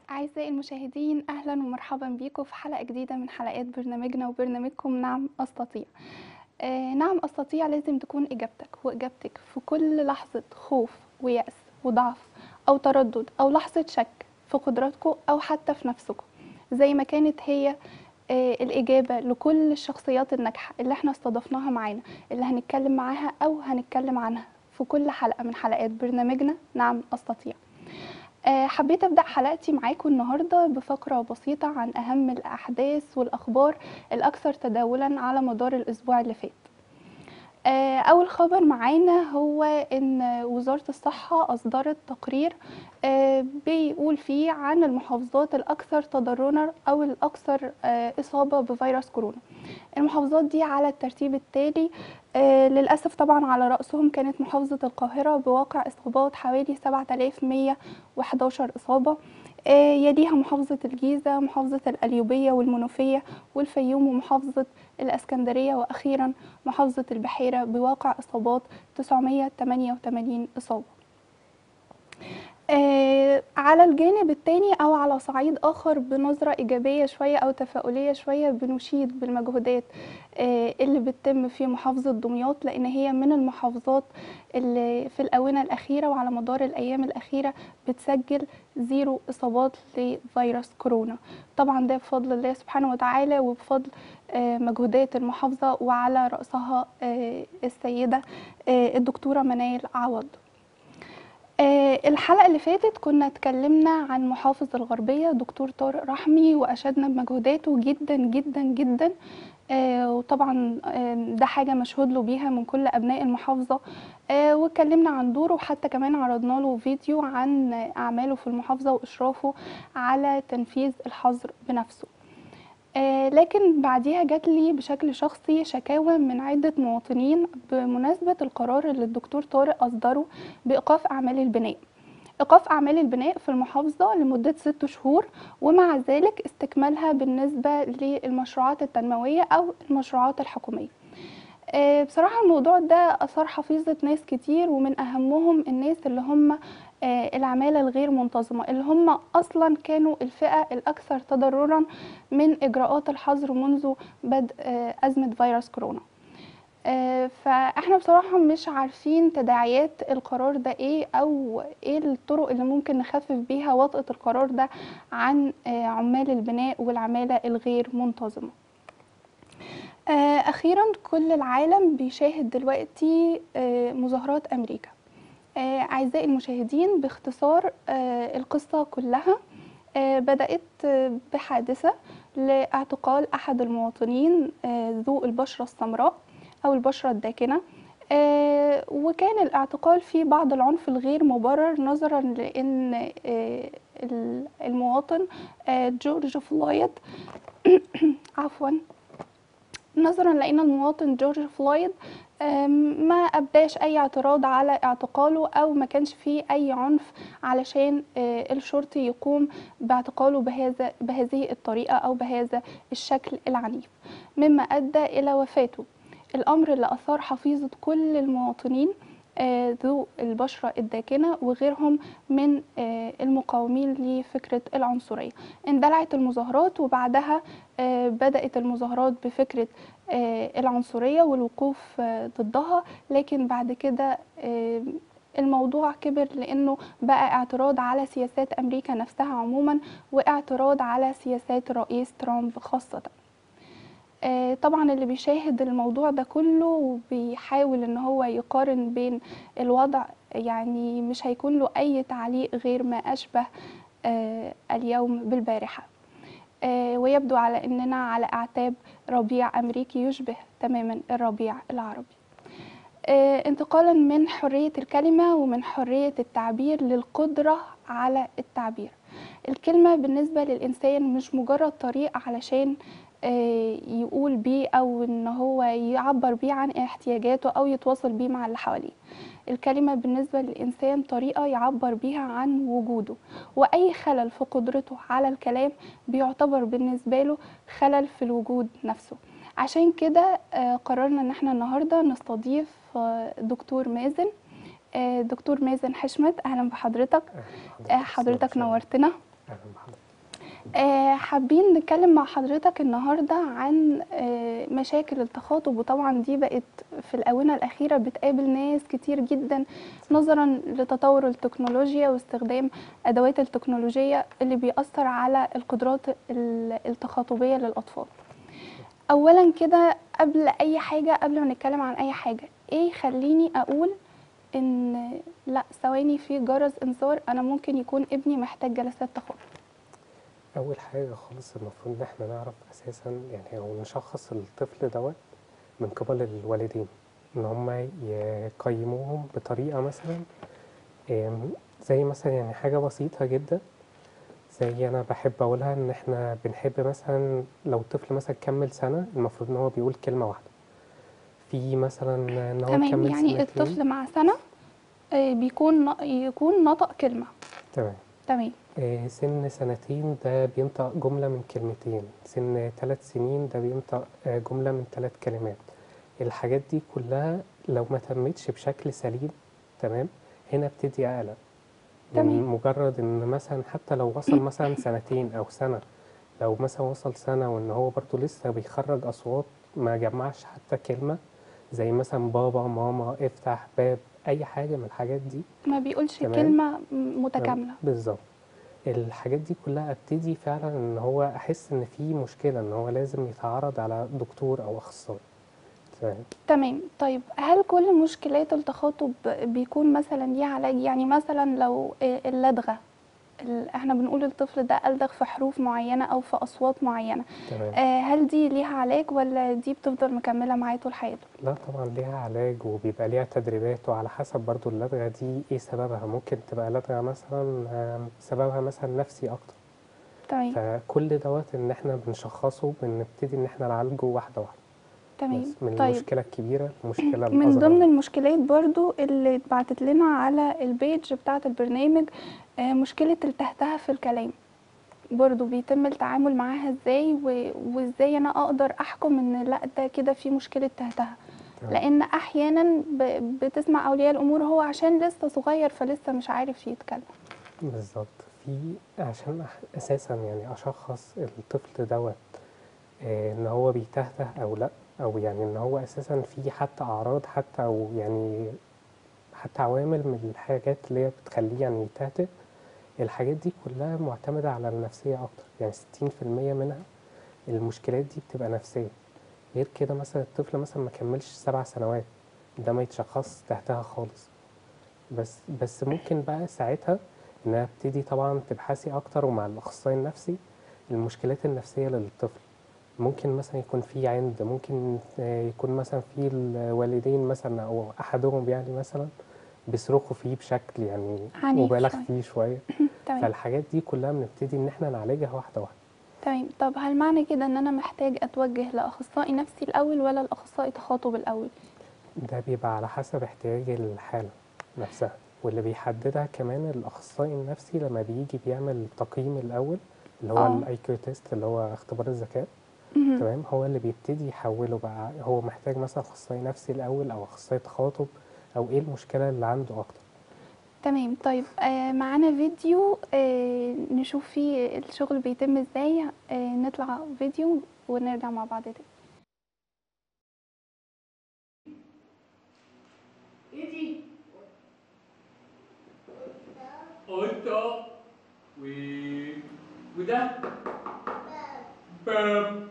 أعزائي المشاهدين أهلا ومرحبا بيكم في حلقة جديدة من حلقات برنامجنا وبرنامجكم نعم أستطيع آه نعم أستطيع لازم تكون إجابتك وإجابتك في كل لحظة خوف ويأس وضعف أو تردد أو لحظة شك في قدراتكم أو حتى في نفسكم زي ما كانت هي آه الإجابة لكل الشخصيات الناجحة اللي احنا استضفناها معانا اللي هنتكلم معاها أو هنتكلم عنها في كل حلقة من حلقات برنامجنا نعم أستطيع آه، حبيت أبدأ حلقتي معاكم النهاردة بفقرة بسيطة عن أهم الأحداث والأخبار الأكثر تداولا على مدار الأسبوع اللي فات آه، أول خبر معانا هو إن وزارة الصحة أصدرت تقرير آه، بيقول فيه عن المحافظات الأكثر تضررا أو الأكثر آه، إصابة بفيروس كورونا المحافظات دي على الترتيب التالي آه، للأسف طبعا على رأسهم كانت محافظة القاهرة بواقع إصابات حوالي 7111 إصابة آه، يليها محافظة الجيزة محافظة القليوبية والمنوفية والفيوم ومحافظة الإسكندرية وأخيرا محافظة البحيرة بواقع إصابات 988 إصابة آه، على الجانب التاني أو على صعيد آخر بنظرة إيجابية شوية أو تفاؤلية شوية بنشيد بالمجهودات آه، اللي بتتم في محافظة دمياط لأن هي من المحافظات اللي في الآونة الأخيرة وعلى مدار الأيام الأخيرة بتسجل زيرو إصابات لفيروس كورونا طبعا ده بفضل الله سبحانه وتعالى وبفضل آه، مجهودات المحافظة وعلى رأسها آه، السيدة آه، الدكتورة منال عوض آه، الحلقة اللي فاتت كنا اتكلمنا عن محافظ الغربية دكتور طارق رحمي وأشدنا بمجهوداته جدا جدا جدا آه، وطبعا آه، ده حاجة مشهود له بيها من كل أبناء المحافظة آه، واتكلمنا عن دوره وحتى كمان عرضنا له فيديو عن أعماله في المحافظة وإشرافه على تنفيذ الحظر بنفسه آه، لكن بعديها جات لي بشكل شخصي شكاوى من عدة مواطنين بمناسبة القرار اللي الدكتور طارق أصدره بإيقاف أعمال البناء إيقاف أعمال البناء في المحافظة لمدة ست شهور ومع ذلك استكمالها بالنسبة للمشروعات التنموية أو المشروعات الحكومية آه، بصراحة الموضوع ده أثار حفيظة ناس كتير ومن أهمهم الناس اللي هم آه، العمالة الغير منتظمة اللي هم أصلا كانوا الفئة الأكثر تضررا من إجراءات الحظر منذ بدء آه، أزمة فيروس كورونا آه، فاحنا بصراحة مش عارفين تداعيات القرار ده ايه او ايه الطرق اللي ممكن نخفف بيها وطأة القرار ده عن آه، عمال البناء والعمالة الغير منتظمة آه، اخيرا كل العالم بيشاهد دلوقتي آه، مظاهرات امريكا آه، اعزائي المشاهدين باختصار آه، القصة كلها آه، بدأت آه، بحادثة لاعتقال أحد المواطنين آه، ذو البشرة السمراء أو البشرة الداكنة آه، وكان الاعتقال فيه بعض العنف الغير مبرر نظرا لأن آه، ال- المواطن آه، جورج فلويد عفوا نظرا لأن المواطن جورج فلويد آم، ما أبداش أي اعتراض على اعتقاله أو ما كانش فيه أي عنف علشان آه، الشرطي يقوم باعتقاله بهذا بهذه الطريقة أو بهذا الشكل العنيف مما أدى إلى وفاته الأمر اللي أثار حفيظة كل المواطنين آه، ذو البشرة الداكنة وغيرهم من آه، المقاومين لفكرة العنصرية اندلعت المظاهرات وبعدها آه، بدأت المظاهرات بفكرة آه، العنصرية والوقوف آه، ضدها لكن بعد كده آه، الموضوع كبر لأنه بقى اعتراض على سياسات أمريكا نفسها عموما واعتراض على سياسات الرئيس ترامب خاصة آه، طبعا اللي بيشاهد الموضوع ده كله وبيحاول ان هو يقارن بين الوضع يعني مش هيكون له اي تعليق غير ما اشبه آه، اليوم بالبارحة آه، ويبدو على اننا على اعتاب ربيع امريكي يشبه تماما الربيع العربي آه، انتقالا من حرية الكلمة ومن حرية التعبير للقدرة على التعبير الكلمة بالنسبة للإنسان مش مجرد طريق علشان آه، يقول بيه أو إن هو يعبر بيه عن احتياجاته أو يتواصل بيه مع اللي حواليه الكلمة بالنسبة للإنسان طريقة يعبر بيها عن وجوده وأي خلل في قدرته على الكلام بيعتبر بالنسبة له خلل في الوجود نفسه عشان كده آه، قررنا ان احنا النهارده نستضيف آه، دكتور مازن آه، دكتور مازن حشمت اهلا بحضرتك آه، حضرتك نورتنا اهلا بحضرتك آه، حابين نتكلم مع حضرتك النهارده عن آه، مشاكل التخاطب وطبعا دي بقت في الآونة الأخيرة بتقابل ناس كتير جدا نظرا لتطور التكنولوجيا واستخدام أدوات التكنولوجية اللي بيأثر على القدرات ال- التخاطبية للأطفال أولا كده قبل أي حاجة قبل ما نتكلم عن أي حاجة إيه يخليني أقول إن لا ثواني في جرس إنذار أنا ممكن يكون ابني محتاج جلسات تخاطب أول حاجة خالص المفروض إن إحنا نعرف أساسا يعني أو نشخص الطفل دوت من قبل الوالدين إن هما يقيموهم بطريقة مثلا آم، زي مثلا يعني حاجة بسيطة جدا زي أنا بحب أقولها إن إحنا بنحب مثلا لو الطفل مثلا كمل سنة المفروض إن هو بيقول كلمة واحدة في مثلا إن هو تمام كمل يعني سنتين الطفل مع سنة آه، بيكون ن- يكون نطق كلمة تمام تمام آه، سن سنتين ده بينطق جملة من كلمتين سن ثلاث سنين ده بينطق آه، جملة من ثلاث كلمات الحاجات دي كلها لو ما تمتش بشكل سليم تمام هنا ابتدي أقلق من تمام. مجرد إن مثلا حتى لو وصل مثلا سنتين أو سنة لو مثلا وصل سنة وإن هو برضو لسه بيخرج أصوات ما جمعش حتى كلمة زي مثلا بابا ماما افتح باب أي حاجة من الحاجات دي ما بيقولش تمام. كلمة م- متكاملة بالظبط الحاجات دي كلها ابتدي فعلا ان هو احس ان في مشكله ان هو لازم يتعرض على دكتور او اخصائي تمام تمام طيب هل كل مشكلات التخاطب بيكون مثلا ليه علاج يعني مثلا لو آه، اللدغة ال- احنا بنقول الطفل ده ألدغ في حروف معينة أو في أصوات معينة تمام آه، هل دي ليها علاج ولا دي بتفضل مكملة معاه طول حياته لا طبعا ليها علاج وبيبقى ليها تدريبات وعلى حسب برضو اللدغه دي ايه سببها ممكن تبقى لدغه مثلا آم، سببها مثلا نفسي اكتر تمام فكل دوت ان احنا بنشخصه بنبتدي ان احنا نعالجه واحده واحده تمام بس من طيب المشكله الكبيره للمشكله من الاصغر ضمن المشكلات برضو اللي اتبعتت لنا على البيج بتاعة البرنامج آه، مشكلة التهتهة في الكلام برضو بيتم التعامل معاها ازاي و- وازاي انا اقدر احكم ان لا ده كده في مشكلة تهتهة تمام. لان احيانا ب- بتسمع اولياء الامور هو عشان لسه صغير فلسه مش عارف يتكلم بالظبط في عشان أح- اساسا يعني اشخص الطفل دوت آه، ان هو بيتهته او لا او يعني ان هو اساسا في حتى اعراض حتى او يعني حتى عوامل من الحاجات اللي هي بتخليه يعني يتهته الحاجات دي كلها معتمدة على النفسية أكتر يعني 60% منها المشكلات دي بتبقى نفسية غير كده مثلا الطفل مثلا ما كملش سبع سنوات ده ما يتشخص تحتها خالص بس بس ممكن بقى ساعتها ان انا ابتدي طبعا تبحثي اكتر ومع الاخصائي النفسي المشكلات النفسيه للطفل ممكن مثلا يكون في عند ممكن آه، يكون مثلا في الوالدين مثلا او احدهم يعني مثلا بيصرخوا فيه بشكل يعني عنيف مبالغ شوية. فيه شويه تمام فالحاجات دي كلها بنبتدي ان احنا نعالجها واحده واحده تمام طب هل معنى كده ان انا محتاج اتوجه لاخصائي نفسي الاول ولا لاخصائي تخاطب الاول ده بيبقى على حسب احتياج الحالة نفسها واللي بيحددها كمان الأخصائي النفسي لما بيجي بيعمل التقييم الأول اللي هو آه. الاي كيو تيست اللي هو اختبار الذكاء مهم. تمام هو اللي بيبتدي يحوله بقى هو محتاج مثلا أخصائي نفسي الأول أو أخصائي تخاطب أو إيه المشكلة اللي عنده أكتر تمام طيب آه معانا فيديو آه نشوف فيه الشغل بيتم ازاي آه نطلع فيديو ونرجع مع بعض تاني ايه دي؟ قطة و وده باب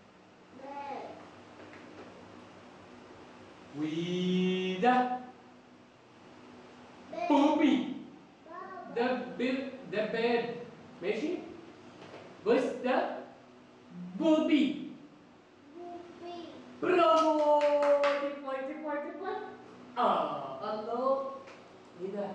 وده بوبي ده بيب ده باب ماشي بص ده بوبي برافو تكوي تكوي تكوي اه الله ايه ده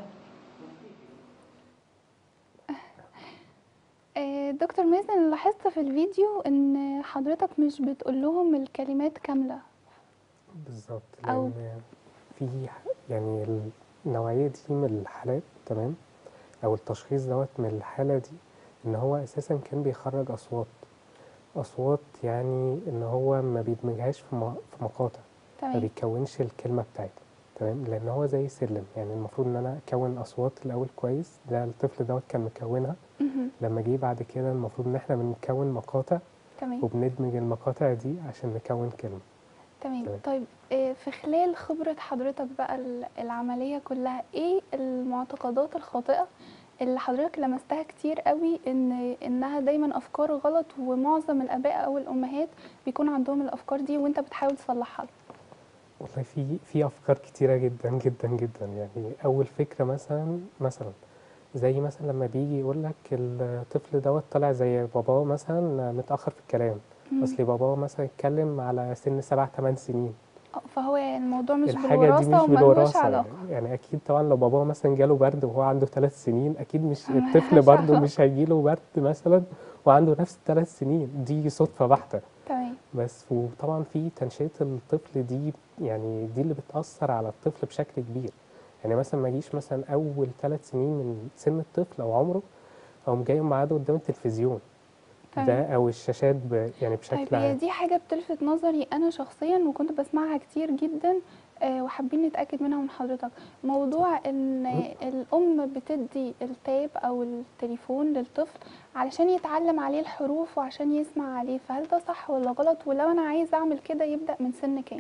آه دكتور مازن لاحظت في الفيديو ان حضرتك مش بتقول لهم الكلمات كاملة بالظبط أو- لأن في يعني النوعية دي من الحالات تمام أو التشخيص دوت من الحالة دي إن هو أساسا كان بيخرج أصوات أصوات يعني إن هو ما بيدمجهاش في م- في مقاطع ما تمام بيكونش الكلمة بتاعتها تمام لأن هو زي سلم يعني المفروض إن أنا أكون أصوات الأول كويس ده الطفل دوت كان مكونها مهم. مم. لما جه بعد كده المفروض ان احنا بنكون مقاطع تمام وبندمج المقاطع دي عشان نكون كلمة تمام تمام. طيب آه، في خلال خبرة حضرتك بقى ال- العملية كلها ايه المعتقدات الخاطئة اللي حضرتك لمستها كتير قوي ان انها دايما افكار غلط ومعظم الاباء او الامهات بيكون عندهم الافكار دي وانت بتحاول تصلحها لهم؟ والله في في افكار كتيره جدا جدا جدا يعني اول فكره مثلا مثلا زي مثلا لما بيجي يقول لك الطفل دوت طالع زي باباه مثلا متاخر في الكلام مم. اصل باباه مثلا اتكلم على سن سبع ثمان سنين آه، فهو الموضوع مش الحاجه دي بالوراثة مش وملوش بالوراثه علاقة يعني, يعني اكيد طبعا لو باباه مثلا جاله برد وهو عنده ثلاث سنين اكيد مش ملهاش الطفل برضه علاقة. مش هيجيله برد مثلا وعنده نفس الثلاث سنين دي صدفه بحته تمام بس وطبعا في تنشئة الطفل دي يعني دي اللي بتأثر على الطفل بشكل كبير يعني مثلا ما يجيش مثلا أول ثلاث سنين من سن الطفل أو عمره أو جاي معاده قدام التلفزيون تمام ده أو الشاشات ب يعني بشكل طيب هي عام دي حاجة بتلفت نظري أنا شخصيا وكنت بسمعها كتير جدا آه، وحابين نتأكد منها من حضرتك موضوع إن الأم بتدي التاب أو التليفون للطفل علشان يتعلم عليه الحروف وعشان يسمع عليه فهل ده صح ولا غلط ولو أنا عايز أعمل كده يبدأ من سن كام؟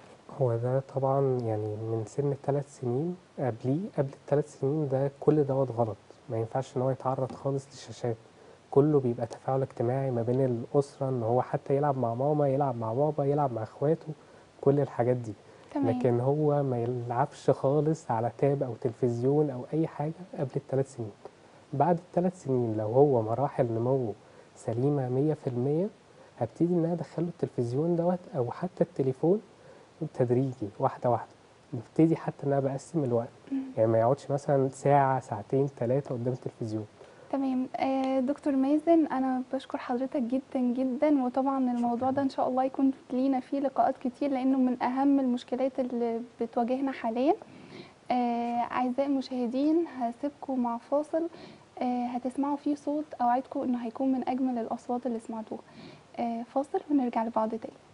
هو ده طبعا يعني من سن الثلاث سنين قبليه قبل الثلاث سنين ده كل دوت غلط ما ينفعش ان هو يتعرض خالص للشاشات كله بيبقى تفاعل اجتماعي ما بين الأسرة ان هو حتى يلعب مع ماما يلعب مع بابا يلعب مع اخواته كل الحاجات دي تمام لكن هو ما يلعبش خالص على تاب او تلفزيون او اي حاجه قبل الثلاث سنين بعد الثلاث سنين لو هو مراحل نموه سليمه 100% هبتدي ان انا ادخله التلفزيون دوت او حتى التليفون تدريجي واحده واحده ببتدي حتى ان انا بقسم الوقت يعني ما يقعدش مثلا ساعه ساعتين ثلاثه قدام التلفزيون تمام آه، دكتور مازن انا بشكر حضرتك جدا جدا وطبعا الموضوع ده ان شاء الله يكون لينا فيه لقاءات كتير لانه من اهم المشكلات اللي بتواجهنا حاليا آه، اعزائي المشاهدين هسيبكم مع فاصل آه، هتسمعوا فيه صوت اوعدكم انه هيكون من اجمل الاصوات اللي سمعتوها آه، فاصل ونرجع لبعض تاني